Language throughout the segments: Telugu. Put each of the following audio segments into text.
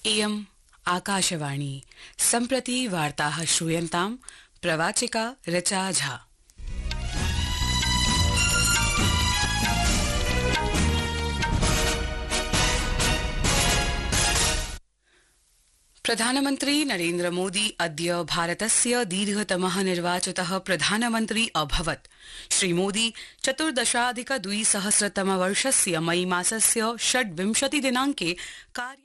इयम् आकाशवाणी सम्प्रति वार्ताः श्रूयन्ताम् प्रवाचिका ऋचा झा प्रधानमन्त्री नरेन्द्र मोदी अद्य भारतस्य दीर्घतमः निर्वाचितः प्रधानमन्त्री अभवत् श्रीमोदी चतुर्दशाधिक द्विसहस्रतमवर्षस्य मई मासस्य षड्विंशति दिनाङ्के कार्य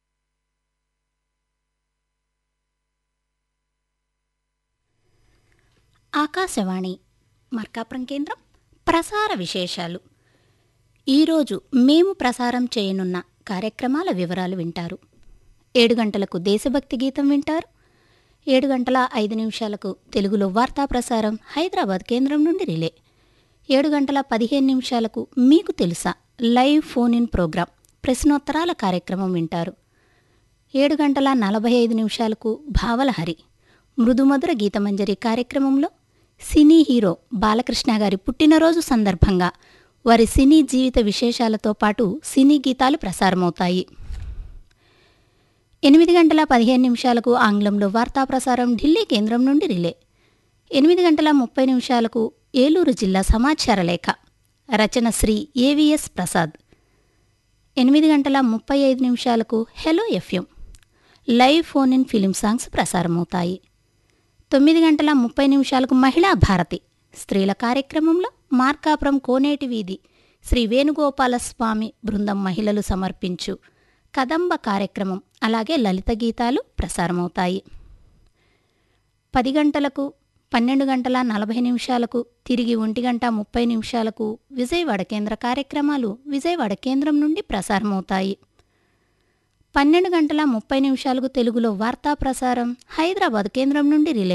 ఆకాశవాణి మార్కాపురం కేంద్రం ప్రసార విశేషాలు ఈరోజు మేము ప్రసారం చేయనున్న కార్యక్రమాల వివరాలు వింటారు ఏడు గంటలకు దేశభక్తి గీతం వింటారు ఏడు గంటల ఐదు నిమిషాలకు తెలుగులో వార్తా ప్రసారం హైదరాబాద్ కేంద్రం నుండి రిలే ఏడు గంటల పదిహేను నిమిషాలకు మీకు తెలుసా లైవ్ ఫోన్ ఇన్ ప్రోగ్రాం ప్రశ్నోత్తరాల కార్యక్రమం వింటారు ఏడు గంటల నలభై ఐదు నిమిషాలకు భావలహరి మృదుమధుర గీతమంజరి కార్యక్రమంలో సినీ హీరో బాలకృష్ణ గారి పుట్టినరోజు సందర్భంగా వారి సినీ జీవిత విశేషాలతో పాటు సినీ గీతాలు ప్రసారమవుతాయి ఎనిమిది గంటల పదిహేను నిమిషాలకు ఆంగ్లంలో వార్తా ప్రసారం ఢిల్లీ కేంద్రం నుండి రిలే ఎనిమిది గంటల ముప్పై నిమిషాలకు ఏలూరు జిల్లా సమాచార లేఖ రచన శ్రీ ఏవిఎస్ ప్రసాద్ ఎనిమిది గంటల ముప్పై ఐదు నిమిషాలకు hello FM live phone in film songs ప్రసారమవుతాయి తొమ్మిది గంటల ముప్పై నిమిషాలకు మహిళా భారతి స్త్రీల కార్యక్రమంలో మార్కాపురం కోనేటి వీధి శ్రీ వేణుగోపాల స్వామి బృందం మహిళలు సమర్పించు కదంబ కార్యక్రమం అలాగే లలిత గీతాలు ప్రసారమవుతాయి పది గంటలకు పన్నెండు గంటల నలభై నిమిషాలకు తిరిగి ఒంటి గంట ముప్పై నిమిషాలకు విజయవాడ కేంద్ర కార్యక్రమాలు విజయవాడ కేంద్రం నుండి ప్రసారమవుతాయి పన్నెండు గంటల ముప్పై నిమిషాలకు తెలుగులో వార్తా ప్రసారం హైదరాబాద్ కేంద్రం నుండి రిలే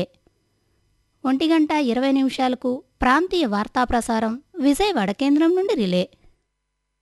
ఒంటి గంట ఇరవై నిమిషాలకు ప్రాంతీయ వార్తా ప్రసారం విజయవాడ కేంద్రం నుండి రిలే